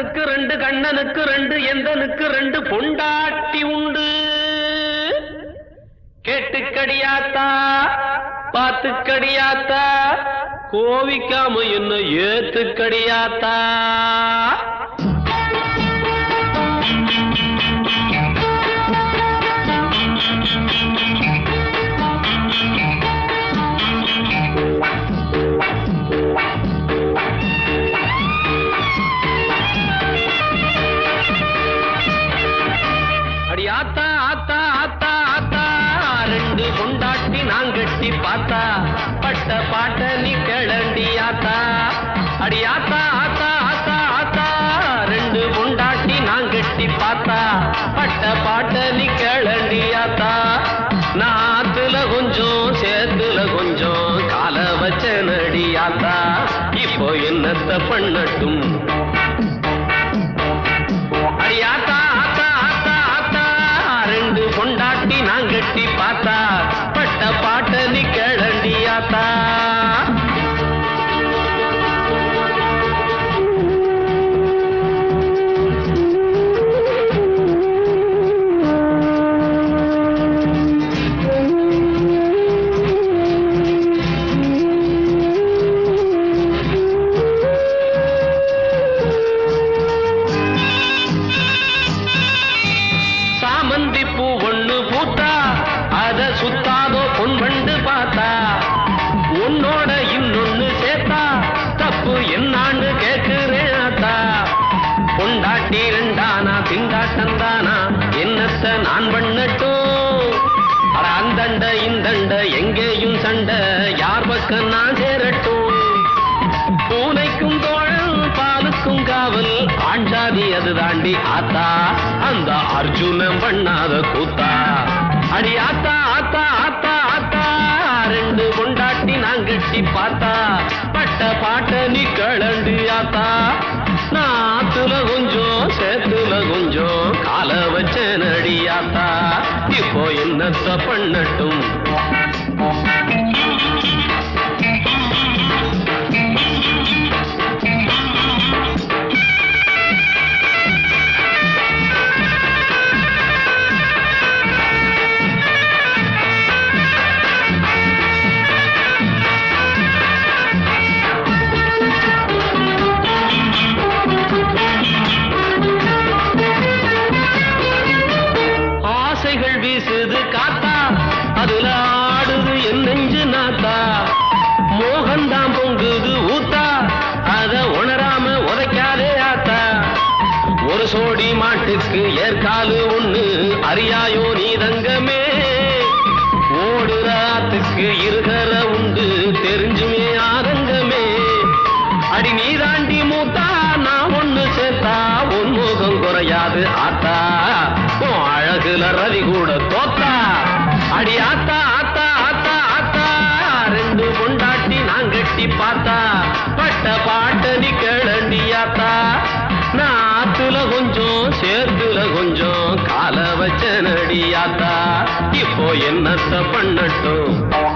கந்தனுக்கு ரெண்டு கண்ணனுக்கு ரெண்டு எந்தனுக்கு ரெண்டு பொண்டாட்டி உண்டு கேட்டுக்கடியாத்தா பாத்துக்கடியாத்தா கோவிக்காம என்ன ஏத்துக்கடியாத்தா அடி ஆத்தா ஆத்தா ஆத்தா ஆத்தா ரெண்டு பொண்டாட்டி நான் கட்டி பார்த்தா பட்ட பாட்ட நீ கிளண்டி ஆத்தா அடி ஆத்தா ஆத்தா ஆத்தா ஆத்தா ரெண்டு பொண்டாட்டி நான் கட்டி பார்த்தா பட்ட பாட்ட நீ கிளண்டி ஆத்தா நாத்துல கொஞ்சம் சேத்துல கொஞ்சம் கால வச்ச நடி ஆத்தா இப்போ என்னத்த பண்ணட்டும் அடி ஆத்தா ஆத்தா ஆத்தா ஆத்தா ரெண்டு பொண்டாட்டி நான் கட்டி பார்த்தா பட்ட பாட்ட நீ கிளண்டி ஆத்தா சாமந்தி பூ ஒண்ணு பூத்தா அத சுத்தாதோ பொன் வண்டு பார்த்தா உன்னோட இன்னொன்னு சேர்த்தா தப்பு என்னான்னு கேக்குறேன் ஆத்தா பொண்டாட்டி ரெண்டானா திண்டாட்டம் தானா என்னத்த நான் பண்ணட்டும் அட அந்தண்ட இந்தண்ட எங்கேயும் சண்டை யார் பக்கம் நான் சேரட்டும் பூனைக்கும் தோழன் பாலுக்கும் காவல் ஆண்டாதி அது தாண்டி ஆத்தா அந்த அர்ஜுனன் பண்ணாத கூத்தா அடி ஆத்தா ஆத்தா ஆத்தா ஆத்தா ரெண்டு கொண்டாட்டி நான் கட்டி பார்த்தா பட்ட பாட்ட நீ கழண்டு ஆத்தா நாத்துல கொஞ்சம் சேத்துல கொஞ்சம் கால வச்ச நடி ஆத்தா இப்போ என்னத்த பண்ணட்டும் ஆசைகள் வீசுது காத்தா அதுல ஆடுது என் நெஞ்சு நாத்தா மோகன்தான் பொங்குது ஊத்தா அத உணராம உதைக்காதே ஆத்தா ஒரு சோடி மாட்டுக்கு ஏற்காலு ஒண்ணு அறியாயோ நீ தங்கமே ஓடுற ஆத்துக்கு இருகர உண்டு தெரிஞ்சுமே ஆதங்கமே அடி நீ தாண்டி மூத்தா நான் ஒண்ணு சேர்த்தா உன் முகம் குறையாது ஆத்தா உன் அழகுல ரவி கூட தோத்தா அடி ஆத்தா ஆத்தா ஆத்தா ஆத்தா ரெண்டு பொண்டாட்டி நான் கட்டி பார்த்தா பட்ட பாட்ட நீ கிளண்டி ஆத்தா நான் ஆத்துல கொஞ்சம் சேர்த்துல கொஞ்சம் கால வச்ச நடியாத்தா இப்போ என்னத்த பண்ணட்டும்